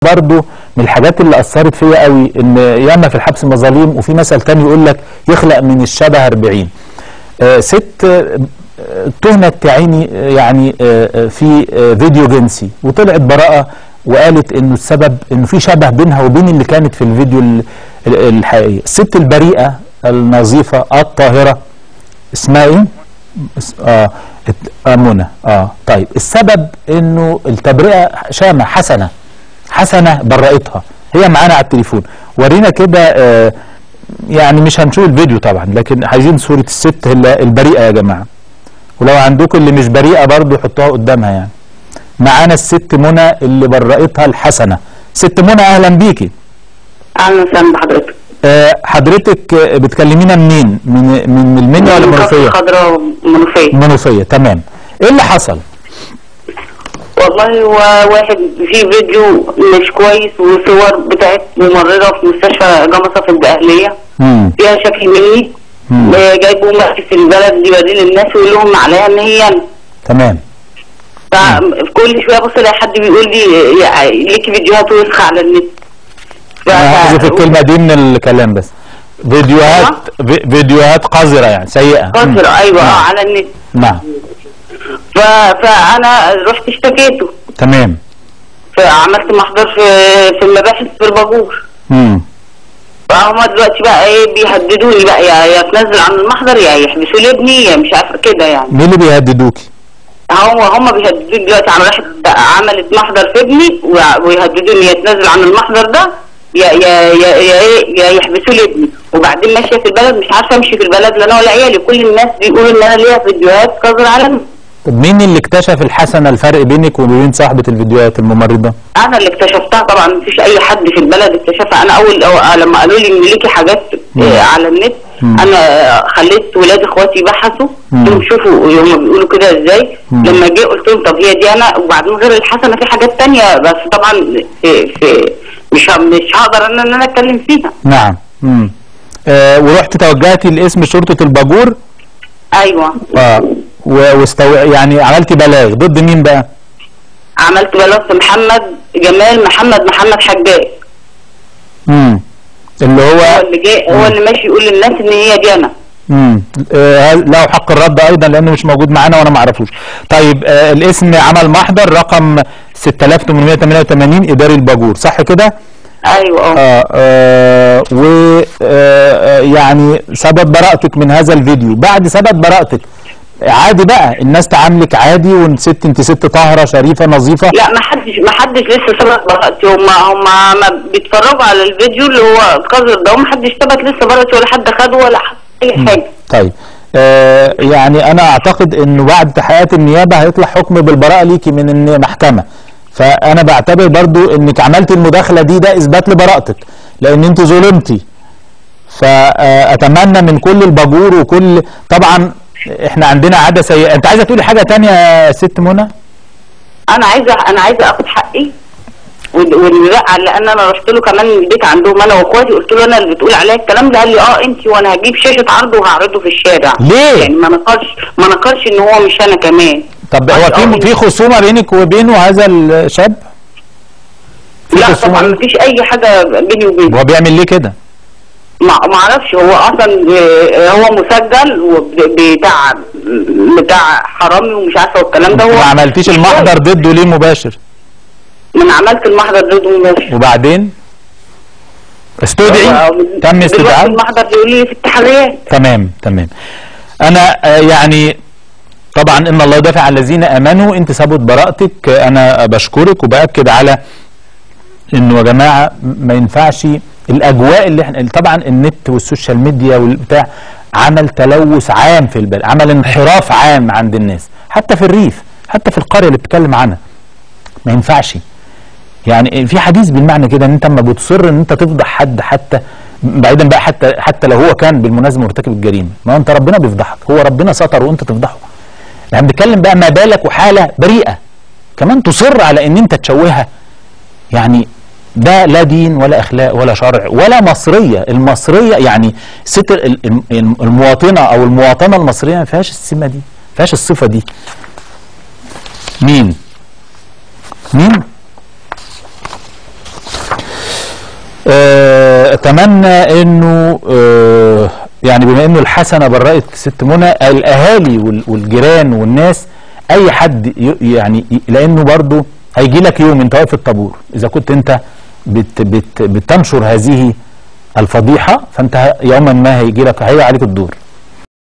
برضو من الحاجات اللي اثرت فيا قوي ان ياما في الحبس مظاليم وفي مثل تاني يقول لك يخلق من الشبه 40 آه ست آه تهمت عيني آه يعني آه آه، في آه فيديو جنسي وطلعت براءه وقالت انه السبب انه في شبه بينها وبين اللي كانت في الفيديو ال- ال- الحقيقي الست البريئه النظيفه الطاهره اسمها ايه؟ اس- اه ات- آه منى اه طيب السبب انه التبرئه شامه حسنه حسنه برأتها هي معانا على التليفون ورينا كده آه يعني مش هنشوف الفيديو طبعا لكن عايزين صوره الست اللي البريئه يا جماعه ولو عندكم اللي مش بريئه برضو حطوها قدامها يعني معانا الست منى اللي برأتها الحسنه ست منى اهلا بيكي اهلا وسهلا بحضرتك آه حضرتك آه، بتكلمينا منين من من المنيا ولا من كفر المنوفيه الخضراء منوفيه المنوفيه تمام ايه اللي حصل والله هو واحد في فيديو مش كويس وصور بتاعت ممرضه في مستشفى جمصه في الدقهليه امم فيها شكل مني مم. آه، جايبه ماسك في البلد يوريه للناس ويقول لهم عليها ان هي أنا. تمام فكل شويه بص الاقي حد بيقول لي يا- ليكي فيديوهات وسخه على النت ف- انا هحذف الكلمه دي من الكلام بس فيديوهات في- فيديوهات قذره يعني سيئه مم. قصر ايوه نعم. آه، على النت نعم ف... فانا رحت اشتكيته تمام فعملت محضر في في المباحث في الباجور امم فهم دلوقتي بقى ايه بيهددوني بقى يا يا تنزل عن المحضر يا يحبسوا لي ابني يا مش عارفه كده يعني مين اللي بيهددوكي هم هم بيهددوني دلوقتي عم راحت عملت محضر في ابني و- ويهددوني يا تنزل عن المحضر ده يا يا يا يا, إيه يا يحبسوا لي ابني وبعدين ماشيه في البلد مش عارفه امشي في البلد لا انا ولا عيالي كل الناس بيقولوا ان انا ليا فيديوهات قذر على طب مين اللي اكتشف الحسنه الفرق بينك وبين صاحبه الفيديوهات الممرضه انا اللي اكتشفتها طبعا مفيش اي حد في البلد اكتشفها انا اول أو لما قالوا لي ان ليكي حاجات آه، على النت مم. انا آه، خليت ولاد اخواتي يبحثوا مم. قلت لهم شوفوا هم بيقولوا كده ازاي مم. لما جه قلت لهم طب هي دي انا وبعدين غير الحسنه في حاجات تانية بس طبعا في, في مش ه- مش هقدر ان انا اتكلم فيها نعم امم آه ورحت توجهتي لاسم شرطه الباجور ايوه اه و- واستو... يعني عملتي بلاغ ضد مين بقى عملت بلاغ في محمد جمال محمد محمد حجاج امم اللي هو هو اللي جاي هو اللي ماشي يقول للناس ان هي دي انا امم آه له حق الرد ايضا لانه مش موجود معانا وانا ما اعرفوش طيب آه الاسم عمل محضر رقم 6888 اداري الباجور صح كده ايوه اه اه, آه و آه آه، يعني ثبت براءتك من هذا الفيديو بعد ثبت براءتك عادي بقى الناس تعاملك عادي ونست انت ست طاهره شريفه نظيفه لا ما حدش ما حدش لسه ثبت براءتي هم هم ما بيتفرجوا على الفيديو اللي هو القذر ده وما حدش ثبت لسه براءتي ولا حد خده ولا حد اي حاجه طيب آه يعني انا اعتقد انه بعد تحقيقات النيابه هيطلع حكم بالبراءه ليكي من المحكمه فانا بعتبر برضو انك عملتي المداخله دي ده اثبات لبراءتك لان انت ظلمتي فاتمنى من كل الباجور وكل طبعا احنا عندنا عاده سيئه انت عايزه تقولي حاجه تانية يا ست منى انا عايزه انا عايزه اخد حقي وال- واللي لا لان انا رحت له كمان البيت عندهم انا واخواتي قلت له انا اللي بتقول عليا الكلام ده قال لي اه انت وانا هجيب شاشه عرض وهعرضه في الشارع ليه؟ يعني ما نقرش ما نقرش ان هو مش انا كمان طب هو في في خصومه بينك وبينه هذا الشاب في لا خصومة طبعا بينك؟ مفيش اي حاجه بيني وبينه هو بيعمل ليه كده ما ما اعرفش هو اصلا آه، هو مسجل وبتاع بتاع حرامي ومش عارفه والكلام ده هو ما عملتيش مش المحضر كويس. ضده ليه مباشر ما انا عملت المحضر ضده مباشر وبعدين استدعي تم دلوقتي استدعاء المحضر بيقول لي في التحريات تمام تمام انا آه، يعني طبعا ان الله يدافع عن الذين امنوا انت ثبت براءتك آه، انا بشكرك وباكد على انه يا جماعه ما ينفعش الاجواء اللي احنا طبعا النت والسوشيال ميديا والبتاع عمل تلوث عام في البلد عمل انحراف عام عند الناس حتى في الريف حتى في القريه اللي بتتكلم عنها ما ينفعش يعني في حديث بالمعنى كده ان انت اما بتصر ان انت تفضح حد حتى بعيدا بقى حتى حتى لو هو كان بالمناسبه مرتكب الجريمه ما هو انت ربنا بيفضحك هو ربنا ستر وانت تفضحه احنا بنتكلم بقى ما بالك وحاله بريئه كمان تصر على ان انت تشوهها يعني ده لا دين ولا اخلاق ولا شرع ولا مصريه المصريه يعني ست ال- ال- المواطنه او المواطنه المصريه ما فيهاش السمه دي ما فيهاش الصفه دي مين مين واتمنى انه آه، يعني بما انه الحسنه برأت ست منى الاهالي وال- والجيران والناس اي حد ي- يعني ي- لانه برضو هيجي لك يوم انت واقف في الطابور اذا كنت انت بت بت بتنشر هذه الفضيحه فانت ه- يوما ما هيجي لك هيجي عليك الدور